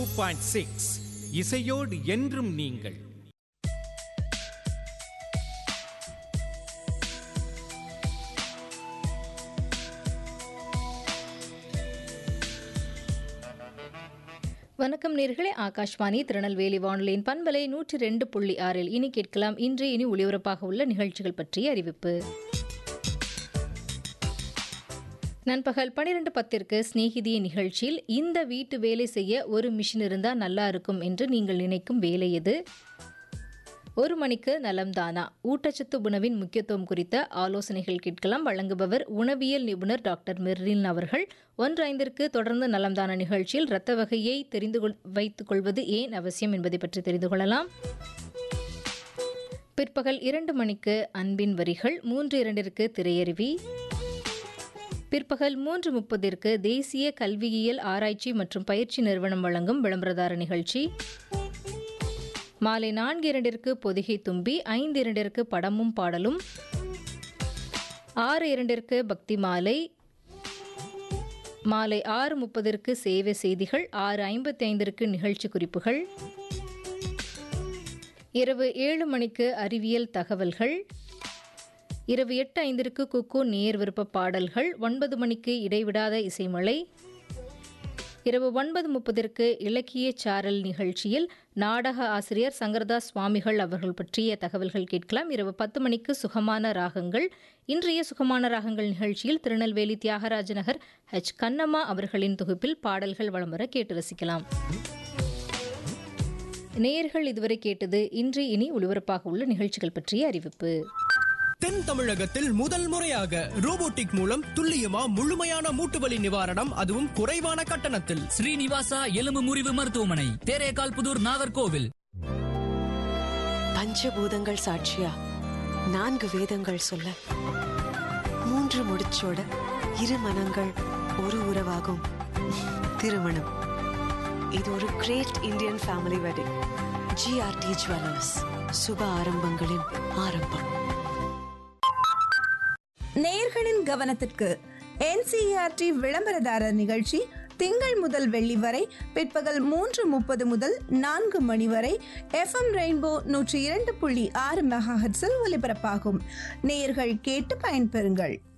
point six இசையோடு என்றும் நீங்கள் வணக்கம் நேர்களே ஆகாஷ்வாணி திருநெல்வேலி வானொலியின் பண்பலை நூற்றி ரெண்டு புள்ளி ஆறில் இனி கேட்கலாம் இன்று இனி ஒளிபரப்பாக உள்ள நிகழ்ச்சிகள் பற்றிய அறிவிப்பு நண்பகல் பனிரெண்டு பத்திற்கு சிநேகிதிய நிகழ்ச்சியில் இந்த வீட்டு வேலை செய்ய ஒரு மிஷின் இருந்தால் நல்லா இருக்கும் என்று நீங்கள் நினைக்கும் வேலை எது ஒரு மணிக்கு நலம்தானா ஊட்டச்சத்து உணவின் முக்கியத்துவம் குறித்த ஆலோசனைகள் கேட்கலாம் வழங்குபவர் உணவியல் நிபுணர் டாக்டர் மெர்லின் அவர்கள் ஒன்று ஐந்திற்கு தொடர்ந்து நலம்தானா நிகழ்ச்சியில் இரத்த வகையை தெரிந்து கொள் வைத்துக் கொள்வது ஏன் அவசியம் என்பதை பற்றி தெரிந்து கொள்ளலாம் பிற்பகல் இரண்டு மணிக்கு அன்பின் வரிகள் மூன்று இரண்டிற்கு திரையருவி பிற்பகல் மூன்று முப்பதிற்கு தேசிய கல்வியியல் ஆராய்ச்சி மற்றும் பயிற்சி நிறுவனம் வழங்கும் விளம்பரதார நிகழ்ச்சி மாலை நான்கு இரண்டிற்கு பொதிகை தும்பி ஐந்து இரண்டிற்கு படமும் பாடலும் ஆறு இரண்டிற்கு பக்தி மாலை மாலை ஆறு முப்பதற்கு சேவை செய்திகள் ஆறு ஐம்பத்தி ஐந்திற்கு நிகழ்ச்சி குறிப்புகள் இரவு ஏழு மணிக்கு அறிவியல் தகவல்கள் இரவு எட்டு ஐந்திற்கு குக்கு நேர் விருப்ப பாடல்கள் ஒன்பது மணிக்கு இடைவிடாத இசைமலை இரவு ஒன்பது முப்பதிற்கு இலக்கிய சாரல் நிகழ்ச்சியில் நாடக ஆசிரியர் சங்கரதாஸ் சுவாமிகள் அவர்கள் பற்றிய தகவல்கள் கேட்கலாம் இரவு பத்து மணிக்கு சுகமான ராகங்கள் இன்றைய சுகமான ராகங்கள் நிகழ்ச்சியில் திருநெல்வேலி தியாகராஜ நகர் ஹெச் கண்ணம்மா அவர்களின் தொகுப்பில் பாடல்கள் வலம் வர கேட்டு ரசிக்கலாம் நேயர்கள் இதுவரை கேட்டது இன்று இனி ஒளிபரப்பாக உள்ள நிகழ்ச்சிகள் பற்றிய அறிவிப்பு தென் தமிழகத்தில் முதல் முறையாக ரோபோட்டிக் மூலம் துல்லியமா முழுமையான மூட்டுவலி நிவாரணம் அதுவும் குறைவான கட்டணத்தில் ஸ்ரீனிவாசா எலும்பு முறிவு மருத்துவமனை தேரேகால் புதூர் நாகர்கோவில் பஞ்சபூதங்கள் சாட்சியா நான்கு வேதங்கள் சொல்ல மூன்று முடிச்சோட இரு மனங்கள் ஒரு உறவாகும் திருமணம் இது ஒரு great Indian family wedding G R T jewellers சுப ஆரம்பங்களின் ஆரம்பம் நேயர்களின் கவனத்திற்கு என்சிஆர்டி விளம்பரதாரர் நிகழ்ச்சி திங்கள் முதல் வெள்ளி வரை பிற்பகல் மூன்று முப்பது முதல் நான்கு மணி வரை எஃப்எம் ரெயின்போ நூற்றி இரண்டு புள்ளி ஆறு மெகாஹட்ஸில் ஒலிபரப்பாகும் நேயர்கள் கேட்டு பயன்பெறுங்கள்